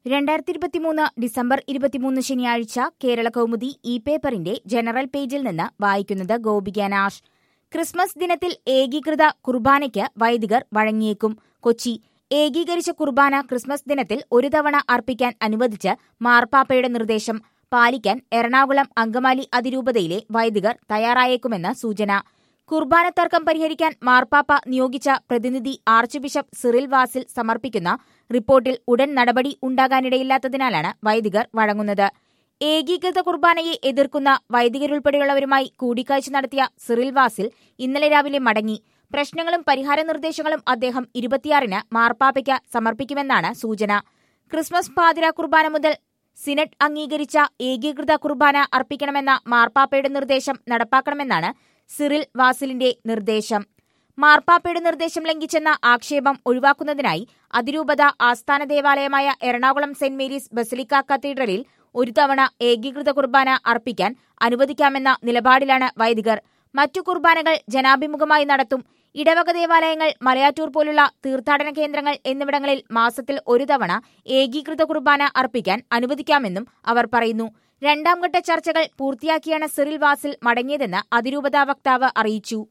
രണ്ടായിരത്തി ഇരുപത്തിമൂന്ന് ഡിസംബർ ഇരുപത്തിമൂന്ന് ശനിയാഴ്ച കേരള കൗമുദി ഇ പേപ്പറിന്റെ ജനറൽ പേജിൽ നിന്ന് വായിക്കുന്നത് ഗോപിക നാഷ് ക്രിസ്മസ് ദിനത്തിൽ ഏകീകൃത കുർബാനയ്ക്ക് വൈദികർ വഴങ്ങിയേക്കും കൊച്ചി ഏകീകരിച്ച കുർബാന ക്രിസ്മസ് ദിനത്തിൽ ഒരു തവണ അർപ്പിക്കാൻ അനുവദിച്ച് മാർപ്പാപ്പയുടെ നിർദ്ദേശം പാലിക്കാൻ എറണാകുളം അങ്കമാലി അതിരൂപതയിലെ വൈദികർ തയ്യാറായേക്കുമെന്ന് സൂചന കുർബാന തർക്കം പരിഹരിക്കാൻ മാർപ്പാപ്പ നിയോഗിച്ച പ്രതിനിധി ആർച്ച് ബിഷപ്പ് സിറിൽ വാസിൽ സമർപ്പിക്കുന്ന റിപ്പോർട്ടിൽ ഉടൻ നടപടി ഉണ്ടാകാനിടയില്ലാത്തതിനാലാണ് വൈദികർ വഴങ്ങുന്നത് ഏകീകൃത കുർബാനയെ എതിർക്കുന്ന വൈദികരുൾപ്പെടെയുള്ളവരുമായി കൂടിക്കാഴ്ച നടത്തിയ സിറിൽ വാസിൽ ഇന്നലെ രാവിലെ മടങ്ങി പ്രശ്നങ്ങളും പരിഹാര നിർദ്ദേശങ്ങളും അദ്ദേഹം ഇരുപത്തിയാറിന് മാർപ്പാപ്പയ്ക്ക് സമർപ്പിക്കുമെന്നാണ് സൂചന ക്രിസ്മസ് പാതിര കുർബാന മുതൽ സിനഡ് അംഗീകരിച്ച ഏകീകൃത കുർബാന അർപ്പിക്കണമെന്ന മാർപ്പാപ്പയുടെ നിർദ്ദേശം നടപ്പാക്കണമെന്നാണ് സിറിൽ വാസിലിന്റെ നിർദ്ദേശം മാർപ്പാപ്പയുടെ നിർദ്ദേശം ലംഘിച്ചെന്ന ആക്ഷേപം ഒഴിവാക്കുന്നതിനായി അതിരൂപത ആസ്ഥാന ദേവാലയമായ എറണാകുളം സെന്റ് മേരീസ് ബസിലിക്ക കത്തീഡ്രലിൽ ഒരു തവണ ഏകീകൃത കുർബാന അർപ്പിക്കാൻ അനുവദിക്കാമെന്ന നിലപാടിലാണ് വൈദികർ മറ്റു കുർബാനകൾ ജനാഭിമുഖമായി നടത്തും ഇടവക ദേവാലയങ്ങൾ മലയാറ്റൂർ പോലുള്ള തീർത്ഥാടന കേന്ദ്രങ്ങൾ എന്നിവിടങ്ങളിൽ മാസത്തിൽ ഒരു തവണ ഏകീകൃത കുർബാന അർപ്പിക്കാൻ അനുവദിക്കാമെന്നും അവർ പറയുന്നു രണ്ടാംഘട്ട ചർച്ചകൾ പൂർത്തിയാക്കിയാണ് സിറിൽ വാസിൽ മടങ്ങിയതെന്ന് അതിരൂപതാ വക്താവ് അറിയിച്ചു